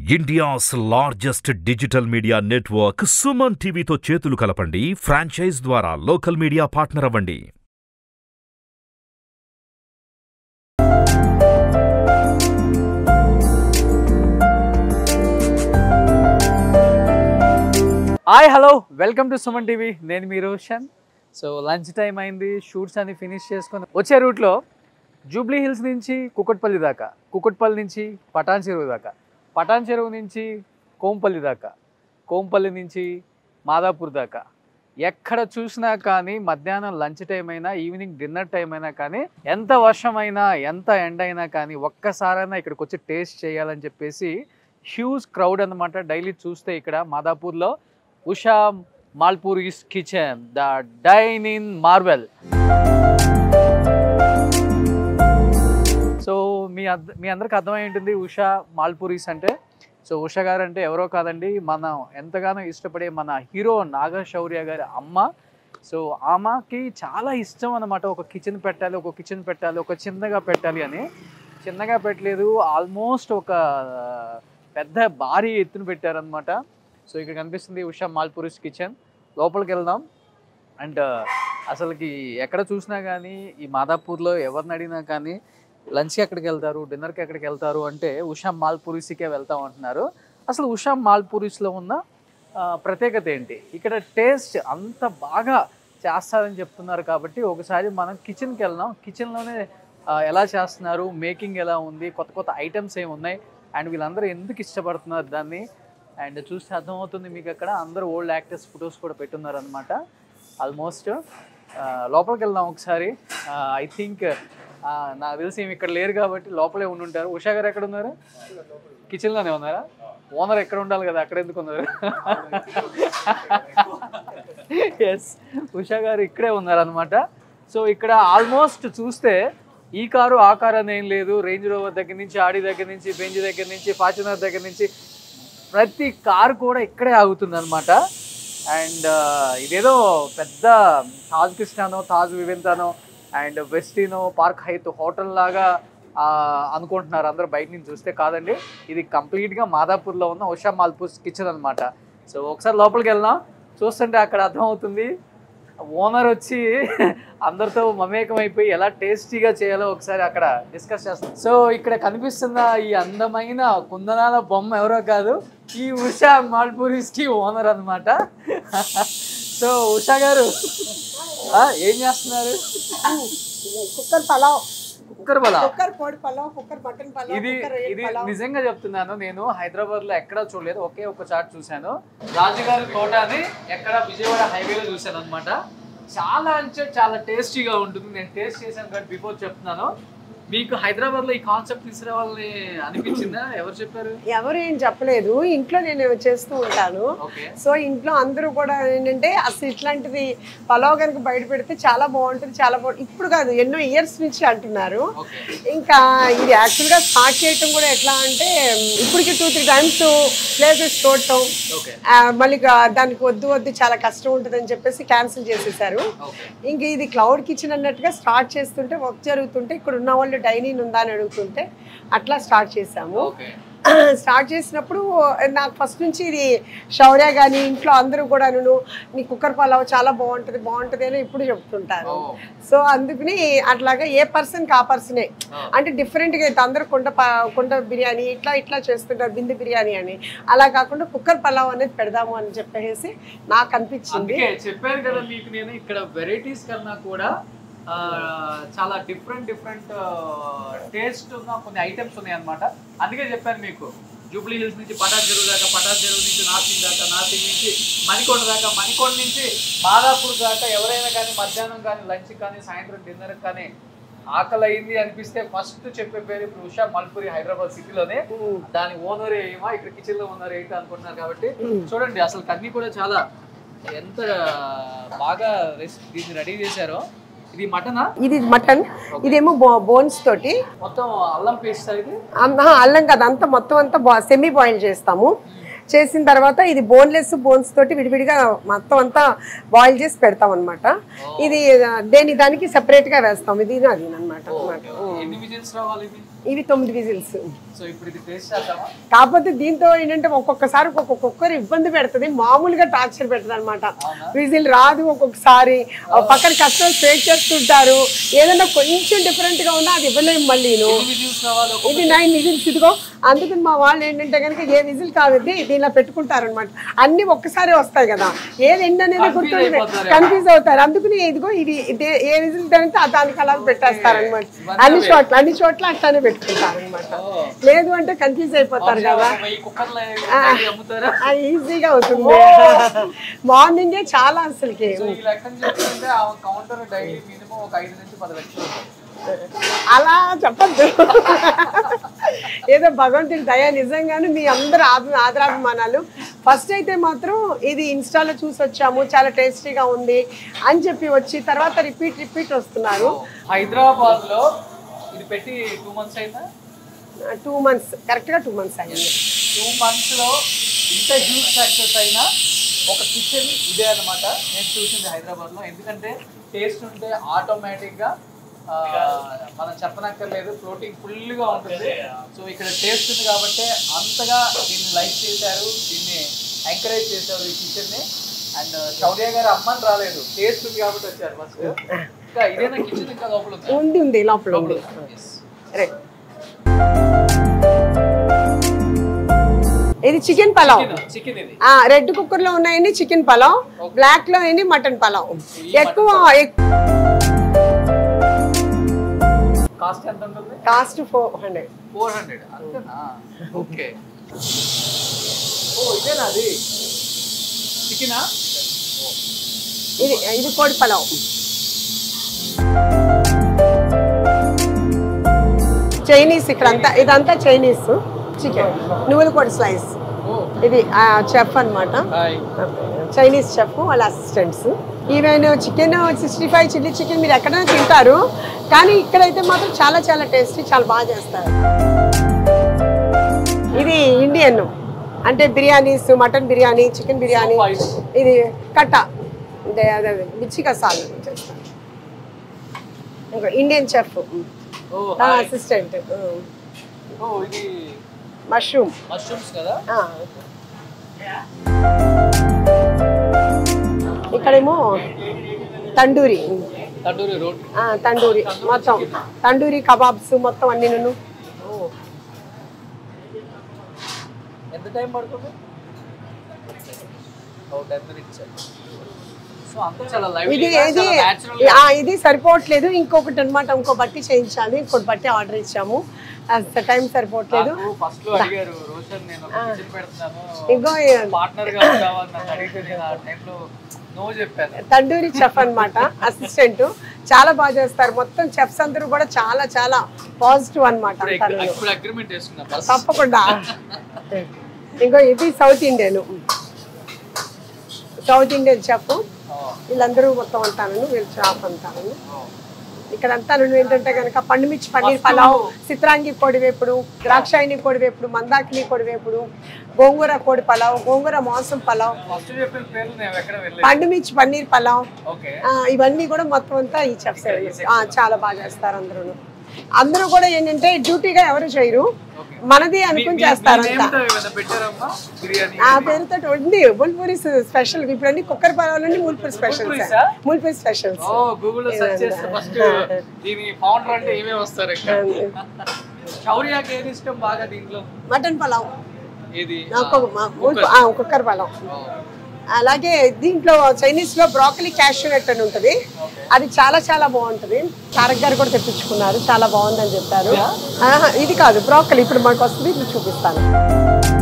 India's largest digital media network Suman టీవీతో చేతులు కలపండి ఫ్రాంచైజ్ ద్వారా లోకల్ మీడియా పార్ట్నర్ అవ్వండి hi hello welcome to Suman TV నేను మీ రోషన్ సో లంచ్ టైం అయింది షూట్స్ అన్ని ఫినిష్ చేసుకొని వచ్చే రూట్లో జూబ్లీ హిల్స్ నుంచి కుకట్పల్లి దాకా కుకట్పల్లి నుంచి పటాన్ చెరువు దాకా పటాన్ చెరువు నుంచి కోంపల్లి దాకా కోంపల్లి నుంచి మాదాపూర్ దాకా ఎక్కడ చూసినా కానీ మధ్యాహ్నం లంచ్ టైం అయినా ఈవినింగ్ డిన్నర్ టైం అయినా కానీ ఎంత వర్షమైనా ఎంత ఎండ అయినా కానీ ఒక్కసారైనా ఇక్కడికి వచ్చి టేస్ట్ చేయాలని చెప్పేసి హ్యూజ్ క్రౌడ్ అన్నమాట డైలీ చూస్తే ఇక్కడ మాదాపూర్లో Usha Mulpuri's kitchen the dine in marvel so మీ అర్థ మీ అందరికి అర్థమై ఉంటుంది ఉషా మాల్పూరీస్ అంటే సో ఉషా గారు అంటే ఎవరో కాదండి మనం ఎంతగానో ఇష్టపడే మన హీరో నాగ శౌర్య గారి అమ్మ సో ఆమెకి చాలా ఇష్టం అనమాట ఒక కిచెన్ పెట్టాలి ఒక కిచెన్ పెట్టాలి ఒక చిన్నగా పెట్టాలి అని చిన్నగా పెట్టలేదు ఆల్మోస్ట్ ఒక పెద్ద భారీ ఎత్తున పెట్టారనమాట సో ఇక్కడ కనిపిస్తుంది ఉషా మాల్పూరిస్ కిచెన్ లోపలికి వెళ్దాం అండ్ అసలుకి ఎక్కడ చూసినా కానీ ఈ మాదాపూర్లో ఎవరిని అడిగినా కానీ లంచ్కి ఎక్కడికి వెళ్తారు డిన్నర్కి ఎక్కడికి వెళ్తారు అంటే ఉషా మాల్పూరిస్కే వెళ్తాం అంటున్నారు అసలు ఉషా మాల్పూరిస్లో ఉన్న ఆ, ప్రత్యేకత ఏంటి ఇక్కడ టేస్ట్ అంత బాగా చేస్తారని చెప్తున్నారు కాబట్టి ఒకసారి మనం కిచెన్కి వెళ్దాం కిచెన్లోనే ఎలా చేస్తున్నారు మేకింగ్ ఎలా ఉంది కొత్త కొత్త ఐటమ్స్ ఏమి ఉన్నాయి అండ్ వీళ్ళందరూ ఎందుకు ఇష్టపడుతున్నారు దాన్ని అండ్ చూస్తే అర్థమవుతుంది మీకు అక్కడ అందరూ ఓల్డ్ యాక్టర్స్ ఫొటోస్ కూడా పెట్టున్నారు అనమాట ఆల్మోస్ట్ లోపలికి వెళ్దాం ఒకసారి ఐ థింక్ నాకు తెలిసి ఏమి ఇక్కడ లేరు కాబట్టి లోపలే ఉండి ఉంటారు ఉషా గారు ఎక్కడ ఉన్నారు కిచెన్లోనే ఉన్నారా ఓనర్ ఎక్కడ ఉండాలి కదా అక్కడ ఎందుకు ఉన్నారు ఎస్ ఉషా గారు ఇక్కడే ఉన్నారనమాట సో ఇక్కడ ఆల్మోస్ట్ చూస్తే ఈ కారు ఆ కారు అని ఏం లేదు రేంజ్ రోవర్ దగ్గర నుంచి ఆడి దగ్గర నుంచి బెంజ్ దగ్గర నుంచి ఫార్చునర్ దగ్గర నుంచి ప్రతి కారు కూడా ఇక్కడే ఆగుతుంది అనమాట అండ్ ఇదేదో పెద్ద తాజ్ కృష్ణానో తాజ్ వివింతానో అండ్ వెస్టినో పార్క్ హైత్ హోటల్ లాగా ఆ, అనుకుంటున్నారు అందరూ బయట నుంచి చూస్తే కాదండి ఇది కంప్లీట్గా మాదాపూర్లో ఉన్న ఉషా మాల్పూస్ కిచెన్ అనమాట సో ఒకసారి లోపలికి వెళ్దాం చూస్తుంటే అక్కడ అర్థమవుతుంది ఓనర్ వచ్చి అందరితో మమేకం అయిపోయి ఎలా టేస్టీగా చేయాలో ఒకసారి అక్కడ డిస్కస్ చేస్తాం సో ఇక్కడ కనిపిస్తున్న ఈ అందమైన కుందనాల బొమ్మ ఎవరో కాదు ఈ ఉషా మాల్పూరీస్ కి ఓనర్ అన్నమాట సో ఉషా గారు ఆ, ఏం చేస్తున్నారు కుక్కర్ పలావ్ కుక్కర్ బల కుక్కర్ కోడి పలావ్ కుక్కర్ మటన్ పలావ్ ఇది కుక్కర్ రొయ్యల ఇది పలావ్ నిజంగా చెప్తున్నాను నేను హైదరాబాద్ లో ఎక్కడా చూడలేదు ఒకే ఒక చాట్ చూశాను రాజుగారి తోట అని ఎక్కడ విజయవాడ హైవేలో చూశాను అనమాట చాలా అంటే చాలా టేస్టీగా ఉంటుంది నేను టేస్ట్ చేశాను కాబట్టి బిఫోర్ చెప్తున్నాను మీకు హైదరాబాద్ లో ఈ కాన్సెప్ట్ తీసుకురావాలని అనిపించిందా ఎవరు చెప్పారు ఎవరు ఏం చెప్పలేదు ఇంట్లో నేను చేస్తూ ఉంటాను ఓకే సో ఇంట్లో అందరూ కూడా ఏంటంటే అసలు ఇట్లాంటిది పలావ్ కనుక బయట పెడితే చాలా బాగుంటుంది చాలా బాగుంటుంది ఇప్పుడు కాదు ఎన్నో ఇయర్స్ నుంచి అంటున్నారు ఓకే ఇంకా ఇది యాక్చువల్గా స్టార్ట్ చేయటం కూడా ఎట్లా అంటే ఇప్పటికి టూ త్రీ టైమ్స్ ప్లేసెస్ చూడటం ఓకే ఆ, మళ్ళీ గా- దానికి వద్దు వద్దు చాలా కష్టం ఉంటుందని చెప్పేసి క్యాన్సిల్ చేసేసారు ఓకే ఇంక ఇది క్లౌడ్ కిచెన్ అన్నట్టుగా స్టార్ట్ చేస్తుంటే వర్క్ జరుగుతుంటే ఇక్కడ ఉన్న వాళ్ళు డైనింగ్ ఉందా అని అడుగుతుంటే అట్లా స్టార్ట్ చేసాము ఓకే స్టార్ట్ చేసినప్పుడు నాకు ఫస్ట్ నుంచి ఇది శౌర్య కానీ ఇంట్లో అందరూ కూడా నీ కుక్కర్ పలావ్ చాలా బాగుంటుంది బాగుంటుంది అని ఇప్పుడు చెప్తుంటారు ఓ. సో అందుకని అట్లాగా ఏ పర్సన్కి ఆ పర్సనే అంటే డిఫరెంట్గా అయితే అందరూ కుండ ప- కుండ బిర్యానీ ఇట్లా ఇట్లా చేస్తుంటారు బిందు బిర్యానీ అని అలా కాకుండా కుక్కర్ పలావ్ అనేది పెడదాము అని చెప్పేసి నాకు అనిపించింది అందుకే చెప్పాను కదా మీకు నేను ఇక్కడ వెరైటీస్ కన్నా కూడా ఆ, చాలా డిఫరెంట్ డిఫరెంట్ టేస్ట్ ఉన్న కొన్ని ఐటమ్స్ ఉన్నాయి అనమాట అందుకే చెప్పాను మీకు జూబ్లీ హిల్స్ నుంచి పటాన్ చెరువు దాకా పటాన్ చెరువు నుంచి నాసింగ్ దాకా నాసింగ్ నుంచి మణికొండ దాకా మణికొండ నుంచి మాదాపూర్ దాకా ఎవరైనా కానీ మధ్యాహ్నం కానీ లంచ్ కానీ సాయంత్రం డిన్నర్ కానీ ఆకలి అయింది అనిపిస్తే ఫస్ట్ చెప్పే పేరు ఇప్పుడు ఉషా మల్పూరి హైదరాబాద్ సిటీలోనే దాని ఓనర్ ఏమో ఇక్కడ కిచెన్ లో ఓనర్ ఏంటి అనుకుంటున్నారు కాబట్టి చూడండి అసలు కన్నీ కూడా చాలా ఎంత బాగా రెస్- దీన్ని రెడీ చేశారో ఇది మటనా ఇది మటన్ ఇదేమో బోన్స్ తోటి మొత్తం అల్లం పేస్ట్ ఇది అం- ఆహా, అల్లం కదా అంతా మొత్తం అంతా సెమీ బాయిల్ చేస్తాము చేసిన తర్వాత ఇది బోన్లెస్ బోన్స్ తోటి విడివిడిగా మొత్తం అంతా బాయిల్ చేసి పెడతాం అనమాట ఇది ఆ, దేని దానికి సెపరేట్ గా వేస్తాం ఇది అది అనమాట ఎన్ని విజిల్స్ రావాలి ఇది ఇవి తొమ్మిది విజిల్స్ సో ఇప్పుడు ఇది టేస్ట్ చేద్దామా కాకపోతే దీంతో ఏంటంటే ఒక్కొక్కసారి ఒక్కొక్క కుక్కర్ ఇబ్బంది పెడుతుంది మామూలుగా టార్చర్ పెడుతుంది అనమాట విజిల్ రాదు ఒక్కొక్కసారి ఆ పక్కన కస్టమర్స్ వెయిట్ చేస్తుంటారు ఏదైనా కొంచెం different గా ఉన్నా అది ఇవ్వలేము మళ్ళీను ఎన్ని విజిల్స్ కావాలి ఇది నైన్ విజిల్స్ ఇదిగో అందుకని మా వాళ్ళు ఏంటంటే కనుక ఏ విజిల్ కావద్ది దీనిలో పెట్టుకుంటారనమాట అన్ని ఒక్కసారి వస్తాయి కదా ఏది ఎండ్ అనేది Confuse గుర్తుంటుంది అయిపోతారు. కన్ఫ్యూజ్ అవుతారు అందుకని ఇదిగో ఇది ఇదే ఏ విజిల్ తింటే దానికి అలా పెట్టేస్తారనమాట అన్ని చోట్ల అన్ని చోట్ల అట్లానే పెట్టుకుంటారనమాట లేదు అంటే కన్ఫ్యూజ్ అయిపోతారు కదా ఈ కుక్కర్లో అమ్ముతారా ఆ, ఈజీగా అవుతుంది మార్నింగే చాలా అసలుకి సో ఈ లెక్కన చూస్తుంటే ఆ కౌంటర్ డైలీ మినిమం ఒక ఐదు నుంచి పది లక్షలు ఉంటుంది అలా చెప్పద్దు ఏదో భగవంతుడి దయ నిజంగానే మీ అందరు ఆద- ఆదరాభిమానాలు ఫస్ట్ అయితే మాత్రం ఇది ఇన్స్టాలో చూసి వచ్చాము చాలా టేస్టీగా ఉంది అని చెప్పి వచ్చి తర్వాత రిపీట్ రిపీట్ వస్తున్నారు హైదరాబాద్ లో ఇది పెట్టి టూ మంత్స్ అయిందా టూ మంత్స్ కరెక్ట్గా టూ మంత్స్ అయింది టూ మంత్స్ లో ఇంత హ్యూజ్ సక్సెస్ అయినా ఒక కిచెన్ ఇదే అన్నమాట నేను చూసింది హైదరాబాద్ లో ఎందుకంటే టేస్ట్ ఉంటే ఆటోమేటిక్ గా ఆ, మనం చెప్పనక్కర్లేదు ప్రోటీన్ ఫుల్ గా ఉంటుంది సో ఇక్కడ టేస్ట్ ఉంది కాబట్టి అంతగా దీన్ని లైక్ చేశారు దీన్ని ఎంకరేజ్ చేశారు ఈ కిచెన్ ని అండ్ శౌర్య గారు అమ్మని రాలేదు టేస్ట్ ఉంది కాబట్టి వచ్చారు ఫస్ట్ ఇంకా ఇదేనా కిచెన్ ఇంకా లోపల ఉందా? ఉంది ఉంది లోపల ఉంది లోపల ఉంది. Yes. రైట్ ఇది చికెన్ పలావ్ చికెన్ చికెన్ ఇది ఆ, రెడ్ కుక్కర్ లో ఉన్నాయండి చికెన్ పలావ్ బ్లాక్ లో ఏంటి మటన్ పలావ్ ఎక్కువ ఎక్- కాస్ట్ ఎంత ఉంటుంది cost four hundred four hundred అంతేనా ఓకే ఓ ఇదేనా అది చికెనా ఇది ఇది కోడి పలావ్ చైనీస్ ఇక్కడ అంతా ఇదంతా చైనీస్ చికెన్ నువ్వుల కోడి స్లైస్ ఓ ఇది చెఫ్ అన్నమాట హాయ్ చైనీస్ చెఫ్ వాళ్ళ assistants even chicken sixty five chilli chicken మీరు ఎక్కడైనా తింటారు కానీ ఇక్కడైతే మాత్రం చాలా చాలా టేస్టీ చాలా బాగా చేస్తారు ఇది ఇండియన్ అంటే biryanis mutton biryani chicken biryani So nice. ఇది కట్ట అంటే అదే అదే మిర్చి కసాలు చేస్తారు ఇంకా ఇండియన్ చెఫ్ ఓ నా హాయ్ అసిస్టెంట్ ఓ ఇది మష్రూమ్ మష్రూమ్స్ కదా ఇక్కడేమో తండూరి తండూరి రోడ్ ఆ, తండూరి మొత్తం తండూరి కబాబ్స్ మొత్తం అన్ని నన్ను ఓ ఎంత టైం పడుతుంది ఓ టెన్ మినిట్స్ సో అంతా చాలా లైవ్ ఇది ఇది న్యాచురల్ ఆ, ఇది సరిపోవట్లేదు ఇంకొకటి అనమాట ఇంకో బట్టి చేయించాలి ఇంకోటి బట్టి ఆర్డర్ ఇచ్చాము టైం సరిపోవట్లేదు ఫస్ట్ లో అడిగారు రోషన్ నేను ఒక కిచెన్ పెడుతున్నాను ఇంకో పార్ట్నర్ గా కావాలి నన్ను అడిగితే నేను ఆ టైంలో నో చెప్పాను తండూరి చెఫ్ అన్నమాట అసిస్టెంట్ చాలా బాగా చేస్తారు మొత్తం చెఫ్స్ అందరూ కూడా చాలా చాలా పాజిటివ్ అనమాట ఇప్పుడు అగ్- ఇప్పుడు అగ్రిమెంట్ వేసుకున్నాం బస్ తప్పకుండా ఇంకో ఇది south Indian south Indian chef వీళ్ళందరూ మొత్తం అంతాను వీళ్ళు షాప్ అంతాను ఇక్కడ అంతా నువ్వు ఏంటంటే కనుక పండుమిర్చి పన్నీర్ పలావ్ సిత్రాంగి కోడి వేపుడు ద్రాక్షాయిని కోడి వేపుడు మందాకిని కోడి వేపుడు గోంగూర కోడి పలావ్ గోంగూర మాంసం పలావ్ ఫస్ట్ చెప్పిన పేర్లు నేను ఎక్కడ వెళ్ళలేదు పండుమిర్చి పన్నీర్ పలావ్ ఓకే ఆ, ఇవన్నీ కూడా మొత్తం అంతా ఈ చెఫ్స్ చాలా బాగా చేస్తారు అందరూ అందరూ కూడా ఏంటంటే డ్యూటీగా ఎవరు చేయరు మనది అనుకుని చేస్తారు అంతా పెట్టారమ్మా బిర్యానీ ఆ పేరుతో ఉంది ముల్పూరి స్పెషల్ ఇప్పుడు అన్ని కుక్కర్ పలావులన్నీ ముల్పూరి స్పెషల్స్ ముల్పూరిసా? ముల్పూరి స్పెషల్స్ ఓ గూగుల్ లో సెర్చ్ చేస్తే ఫస్ట్ దీని ఫౌండర్ అంటే ఏమే వస్తారు ఇక్కడ శౌర్యకి ఏది ఇష్టం బాగా దీంట్లో మటన్ పలావ్ ఇది కుక్కర్ పలావ్ అలాగే దీంట్లో చైనీస్ లో బ్రాకలీ క్యాష్యూనట్ అని ఉంటుంది అది చాలా చాలా బాగుంటుంది తారక్ గారు కూడా తెప్పించుకున్నారు చాలా బాగుందని చెప్పారు ఆహా, ఇది కాదు బ్రాకలీ ఇప్పుడు మనకు వస్తుంది ఇప్పుడు చూపిస్తాను